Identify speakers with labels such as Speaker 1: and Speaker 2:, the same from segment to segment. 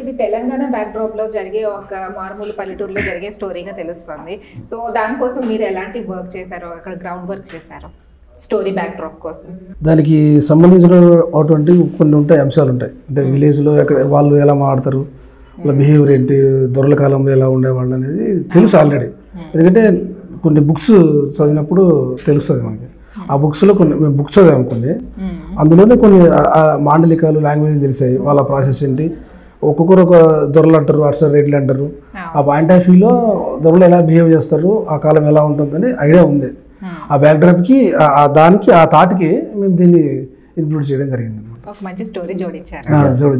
Speaker 1: ఇది తెలంగాణ బ్యాక్డ్రాప్ లో జరిగే ఒక మారుమూల పల్లెటూరులో జరిగే స్టోరీగా తెలుస్తుంది సో దానికోసం మీరు ఎలాంటి వర్క్ చేశారో అక్కడ గ్రౌండ్ వర్క్ చేశారో స్టోరీ బ్యాక్డ్రాప్ కోసం
Speaker 2: దానికి సంబంధించిన అటువంటి కొన్ని ఉంటాయి అంశాలు ఉంటాయి అంటే విలేజ్లో ఎక్కడ వాళ్ళు ఎలా మాట్లాడతారు వాళ్ళ బిహేవియర్ ఏంటి దొరల కాలంలో ఎలా ఉండేవాళ్ళు అనేది తెలుసు ఆల్రెడీ ఎందుకంటే కొన్ని బుక్స్ చదివినప్పుడు తెలుస్తుంది మనకి ఆ బుక్స్లో కొన్ని మేము బుక్స్ చదివాము కొన్ని అందులోనే కొన్ని ఆ- ఆ మాండలికాలు లాంగ్వేజ్ తెలిసాయి వాళ్ళ ప్రాసెస్ ఏంటి ఒక్కొక్కరు ఒక దొరలు అంటారు అటు రేట్లు అంటారు ఆ పాయింట్ ఆఫ్ వ్యూలో దొరలు ఎలా బిహేవ్ చేస్తారు ఆ కాలం ఎలా ఉంటుందని ఐడియా ఉంది ఆ బ్యాక్డ్రాప్కి ఆ దానికి ఆ థాట్కి మేము దీన్ని ఇంక్లూడ్ చేయడం జరిగింది
Speaker 1: ఒక మంచి స్టోరీ జోడించారు
Speaker 2: ఆ, చూడు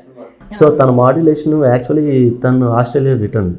Speaker 3: సో తన మాడ్యులేషన్ యాక్చువల్లీ తను ఆస్ట్రేలియా రిటర్న్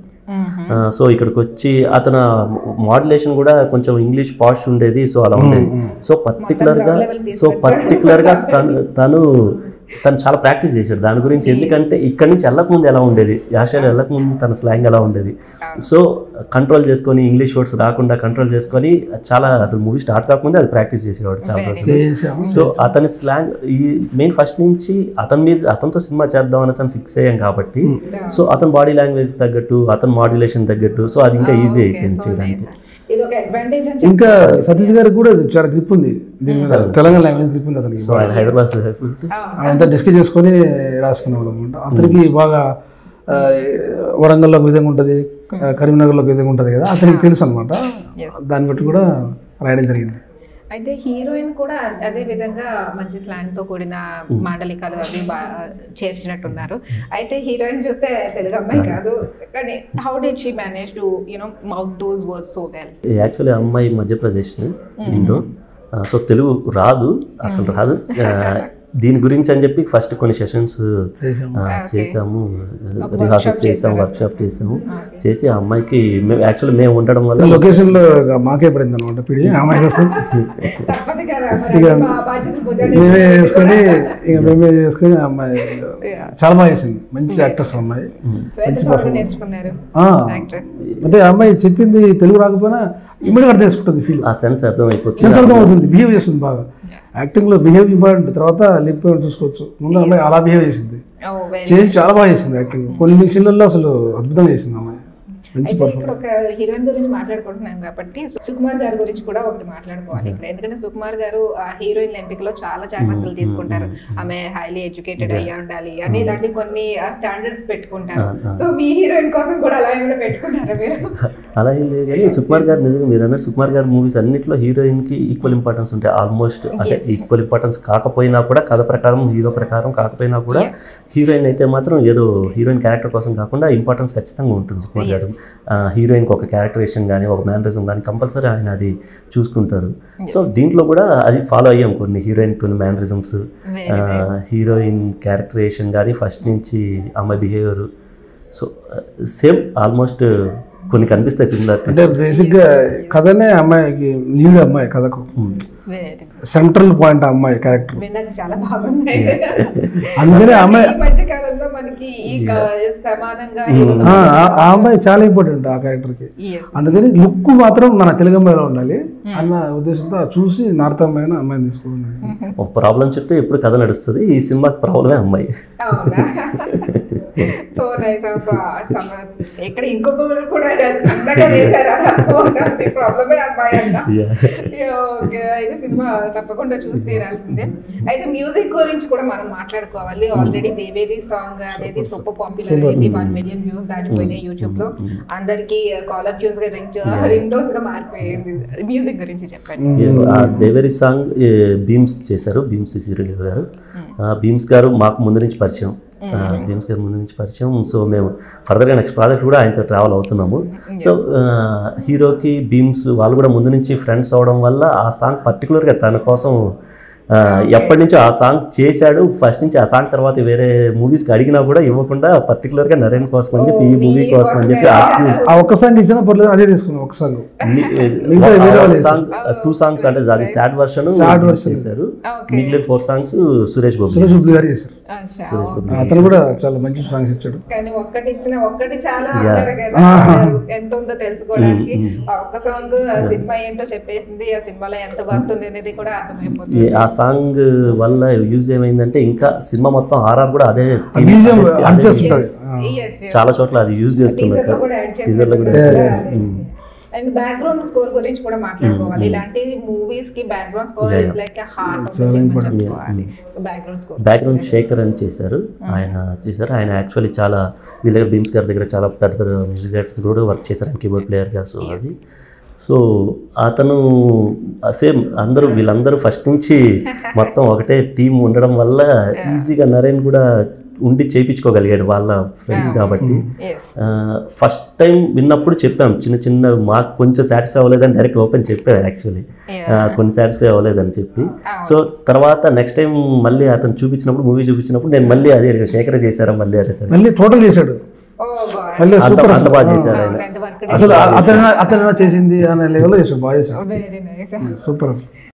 Speaker 3: సో ఇక్కడికి వచ్చి అతను మాడ్యులేషన్ కూడా కొంచెం ఇంగ్లీష్ పాష్ ఉండేది సో అలా ఉండేది సో పర్టికులర్గా సో పర్టికులర్గా తను తను తను చాలా ప్రాక్టీస్ చేశాడు దాని గురించి ఎందుకంటే ఇక్కడి నుంచి వెళ్ళకముందు ఎలా ఉండేది ఆస్ట్రేలియా వెళ్ళకముందు తన స్లాంగ్ ఎలా ఉండేది సో కంట్రోల్ చేసుకొని ఇంగ్లీష్ వర్డ్స్ రాకుండా కంట్రోల్ చేసుకొని చాలా అసలు మూవీ స్టార్ట్ కాకముందే అది ప్రాక్టీస్ చేసేవాడు చాలా రోజులు
Speaker 2: చేసాము
Speaker 3: సో అతని స్లాంగ్ ఈ మెయిన్ ఫస్ట్ నుంచి అతని మీద అతనితో సినిమా చేద్దాం అనేసి ఫిక్స్ అయ్యాం కాబట్టి సో అతని బాడీ లాంగ్వేజ్ తగ్గట్టు అతని మాడ్యులేషన్ తగ్గట్టు సో అది ఇంకా ఈజీ అయిపోయింది చేయడానికి
Speaker 1: ఇది ఒక అడ్వాంటేజ్ అని
Speaker 2: ఇంకా సతీష్ గారికి కూడా చాలా గ్రిప్ ఉంది దీని మీద తెలంగాణ లాంగ్వేజ్ గ్రిప్ ఉంది అతనికి
Speaker 3: సో ఆయన హైదరాబాద్
Speaker 2: అంతా డిస్కస్ చేసుకొని రాసుకునే వాళ్ళం అనమాట అతనికి బాగా ఆ, వరంగల్లో ఒక విధంగా ఉంటుంది ఆ, కరీంనగర్లో ఒక విధంగా ఉంటుంది కదా అతనికి తెలుసు అనమాట దాన్ని బట్టి కూడా రాయడం జరిగింది
Speaker 1: అయితే హీరోయిన్ కూడా అదే విధంగా మంచి స్లాంగ్ తో కూడిన మాండలికాలు అవి బాగా చేర్చినట్టున్నారు అయితే హీరోయిన్ చూస్తే తెలుగు అమ్మాయి కాదు కానీ how did she manage to you know mouth those words so well
Speaker 3: actually అమ్మాయి మధ్యప్రదేశ్ ఇండో సో తెలుగు రాదు అసలు రాదు ఆ, దీని గురించి అని చెప్పి ఫస్ట్ కొన్ని సెషన్స్
Speaker 2: చేసాము
Speaker 3: చేసాము రిహార్సల్స్ చేసాము వర్క్షాప్ చేసాము చేసి ఆ అమ్మాయికి మేము యాక్చువల్లీ మేము ఉండడం వల్ల
Speaker 2: లొకేషన్ లో మాకే పడింది అనమాట పిడి అమ్మాయి కోసం
Speaker 1: తప్పదు కదా మరి అది మా బాధ్యత భుజాన్ని
Speaker 2: మేమే చేసుకొని ఇక మేమే చేసుకొని ఆ అమ్మాయి చాలా బాగా చేసింది మంచి యాక్టర్స్ అమ్మాయి
Speaker 1: సో ఎంత త్వరగా నేర్చుకున్నారు
Speaker 2: ఆ,
Speaker 1: యాక్ట్రెస్
Speaker 2: అంటే ఆ అమ్మాయి చెప్పింది తెలుగు రాకపోయినా ఇమ్మీడియట్ గా తెలుసుకుంటుంది ఫీల్
Speaker 3: ఆ సెన్స్ అర్థమైపోతుంది
Speaker 2: సెన్స్ అర్థం అవుతుంది బిహేవ్ చేస్తుంది బాగా యాక్టింగ్ లో బిహేవ్ ఇంపార్టెంట్ తర్వాత లిప్ చూసుకోవచ్చు ముందు అమ్మాయి అలా బిహేవ్ చేసింది
Speaker 1: ఓ వెరీ
Speaker 2: చేసి చాలా బాగా చేసింది యాక్టింగ్ కొన్ని సీన్లలో అసలు అద్భుతంగా చేసింది అమ్మాయి మంచి
Speaker 1: అయితే ఇక్కడ ఒక హీరోయిన్ గురించి మాట్లాడుకుంటున్నాం కాబట్టి సు- సుకుమార్ గారి గురించి కూడా ఒకటి మాట్లాడుకోవాలి ఇక్కడ ఎందుకంటే సుకుమార్ గారు ఆ హీరోయిన్ ఎంపికలో చాలా జాగ్రత్తలు తీసుకుంటారు ఆమె హైలీ ఎడ్యుకేటెడ్ అయ్యి ఉండాలి అని ఇలాంటి కొన్ని స్టాండర్డ్స్ పెట్టుకుంటారు సో మీ హీరోయిన్ కోసం కూడా అలా ఏమైనా పెట్టుకుంటారా మీరు
Speaker 3: అలా ఏం లేదు కానీ సుకుమార్ గారు నిజంగా మీరు అన్నారు సుకుమార్ గారి మూవీస్ అన్నింటిలో హీరోయిన్కి ఈక్వల్ ఇంపార్టెన్స్ ఉంటాయి ఆల్మోస్ట్ అంటే ఈక్వల్ ఇంపార్టెన్స్ కాకపోయినా కూడా కథ ప్రకారం హీరో ప్రకారం కాకపోయినా కూడా హీరోయిన్ అయితే మాత్రం ఏదో హీరోయిన్ క్యారెక్టర్ కోసం కాకుండా ఇంపార్టెన్స్ ఖచ్చితంగా ఉంటుంది సుకుమార్ గారు హీరోయిన్కి ఒక క్యారెక్టరేషన్ కానీ ఒక మేనరిజం కానీ కంపల్సరీ ఆయన అది చూసుకుంటారు సో దీంట్లో కూడా అది ఫాలో అయ్యాం కొన్ని హీరోయిన్ కొన్ని మేనరిజమ్స్ హీరోయిన్ క్యారెక్టరేషన్ కానీ ఫస్ట్ నుంచి అమ్మాయి బిహేవియర్ సో సేమ్ ఆల్మోస్ట్ కొన్ని కనిపిస్తాయి సిమిలారిటీస్
Speaker 2: అంటే బేసిక్ గా కథనే అమ్మాయికి లీడ్ అమ్మాయి కథకు
Speaker 1: Very.
Speaker 2: సెంట్రల్ పాయింట్ అమ్మాయి క్యారెక్టర్
Speaker 1: వినడానికి చాలా బాగుంది
Speaker 2: అందుకనే ఆ అమ్మాయి
Speaker 1: ఈ మధ్య కాలంలో మనకి ఈ క- సమానంగా
Speaker 2: ఆ, ఆ- ఆ అమ్మాయి చాలా ఇంపార్టెంట్ ఆ క్యారెక్టర్ కి
Speaker 1: Yes.
Speaker 2: అందుకని లుక్ మాత్రం మన తెలుగు అమ్మాయిలో ఉండాలి అన్న ఉద్దేశంతో అది చూసి నార్త్ అమ్మాయిని అమ్మాయిని తీసుకోవడం జరిగింది.
Speaker 3: ఒక ప్రాబ్లం చెప్తే ఎప్పుడు కథ నడుస్తుంది ఈ సినిమాకి ప్రాబ్లమే అమ్మాయి
Speaker 1: అవునా సో నైస్ ఇక్కడ ఇంకొకరు కూడా చక్కగా వేశారు అది అర్థమవుతుంది ప్రాబ్లమే అమ్మాయి అంట ఓకే అయితే సినిమా తప్పకుండా చూసి తీరాల్సిందే అయితే మ్యూజిక్ గురించి కూడా మనం మాట్లాడుకోవాలి ఆల్రెడీ దేవేరి సాంగ్ అనేది సూపర్ పాపులర్ అయింది వన్ మిలియన్ వ్యూస్ దాటిపోయినాయి యూట్యూబ్ లో అందరికి కాలర్ ట్యూన్స్ గా రింగ్ రింగ్ టోన్స్ గా మారిపోయింది మ్యూజిక్ గురించి చెప్పండి
Speaker 3: ఆ దేవరి సాంగ్ ఏ, బీమ్స్ చేశారు బీమ్స్ సీరియల్ గారు ఆ, బీమ్స్ గారు మాకు ముందు నుంచి పరిచయం ఆ, బీమ్స్ గారు ముందు నుంచి పరిచయం సో మేము ఫర్దర్గా నెక్స్ట్ ప్రాజెక్ట్ కూడా ఆయనతో ట్రావెల్ అవుతున్నాము సో ఆ, హీరోకి బీమ్స్ వాళ్ళు కూడా ముందు నుంచి ఫ్రెండ్స్ అవడం వల్ల ఆ సాంగ్ పర్టికులర్గా తన కోసం ఆ, ఎప్పటి నుంచో ఆ సాంగ్ చేశాడు ఫస్ట్ నుంచి ఆ సాంగ్ తర్వాత వేరే మూవీస్కి అడిగినా కూడా ఇవ్వకుండా పర్టికులర్గా నరేన్ కోసం అని చెప్పి ఈ మూవీ కోసం అని చెప్పి ఆ-
Speaker 2: ఆ ఒక్క సాంగ్ ఇచ్చినా పర్లేదు అదే తీసుకున్నాం ఒక సాంగ్ మిగతా వేరే వాళ్ళు
Speaker 3: సాంగ్ టూ సాంగ్స్ అంటే అది సాడ్ వర్షన్
Speaker 2: Sad version.
Speaker 3: చేశారు
Speaker 1: Okay.
Speaker 3: మిగిలిన ఫోర్ సాంగ్స్ సురేష్ బాబు
Speaker 2: సురేష్ బాబు గారు చేశారు
Speaker 1: అచ్చా,
Speaker 3: సురేష్ బాబు
Speaker 2: అతను కూడా చాలా మంచి సాంగ్స్ ఇచ్చాడు
Speaker 1: కానీ ఒక్కటి ఇచ్చిన ఒక్కటి చాలా అంటారు కదా ఎంత ఉందో తెలుసుకోవడానికి ఆ ఒక్క సాంగ్ ఆ సినిమా ఏంటో చెప్పేసింది ఆ సినిమాలో ఎంత వర్త్ ఉంది అనేది కూడా అర్థమైపోతుంది
Speaker 3: ఈ- ఆ సాంగ్ వల్ల యూజ్ ఏమైందంటే ఇంకా సినిమా మొత్తం ఆర్ఆర్ కూడా అదే theme,
Speaker 2: బీజియం
Speaker 3: అదే- అదే
Speaker 2: అనిచేస్తుంటుంది
Speaker 1: Yes, yes.
Speaker 3: చాలా చోట్ల అది యూజ్ చేస్తున్నారు
Speaker 1: టీజర్ లో కూడా యాడ్
Speaker 3: టీజర్ లో కూడా
Speaker 1: అండ్ బ్యాక్గ్రౌండ్ స్కోర్ గురించి కూడా మాట్లాడుకోవాలి ఇలాంటి మూవీస్ కి background score is like heart of చెప్పుకోవాలి బ్యాక్గ్రౌండ్ స్కోర్
Speaker 3: బ్యాక్గ్రౌండ్ శేఖర్ అని చేశారు ఆయన చేశారు ఆయన యాక్చువల్లీ చాలా వీళ్ళ దగ్గర భీమ్స్ గారి దగ్గర చాలా పెద్ద పెద్ద మ్యూజిక్ డైరెక్టర్స్ కూడా వర్క్ చేశారు ఆయన కీబోర్డ్ ప్లేయర్గా సో అది సో అతను సేమ్ అందరూ వీళ్ళందరూ ఫస్ట్ నుంచి మొత్తం ఒకటే టీం ఉండడం వల్ల ఈజీగా నరేన్ కూడా ఉండి చేయించుకోగలిగాడు వాళ్ళ ఫ్రెండ్స్ కాబట్టి
Speaker 1: ఎస్
Speaker 3: ఫస్ట్ టైం విన్నప్పుడు చెప్పాం చిన్న చిన్న మాకు కొంచెం సాటిస్ఫై అవ్వలేదని డైరెక్ట్ ఓపెన్ చెప్పాం యాక్చువల్లీ కొన్ని సాటిస్ఫై అవ్వలేదని చెప్పి సో తర్వాత నెక్స్ట్ టైం మళ్ళీ అతను చూపించినప్పుడు మూవీ చూపించినప్పుడు నేను మళ్ళీ అదే అడిగాను శేఖర్ చేశారా మళ్ళీ అదే సరే
Speaker 2: మళ్ళీ టోటల్ చేశాడు
Speaker 1: ఓ గాడ్
Speaker 2: మళ్ళీ
Speaker 3: అంత
Speaker 2: సూపర్
Speaker 3: అంత బాగా చేశారు ఆయన
Speaker 1: ఎంత వర్క్
Speaker 2: అసలు అతను అతను చేసింది అనే లెవెల్లో చేశాడు బాగా చేశాడు
Speaker 1: వెరీ నైస్
Speaker 2: సూపర్ అసలు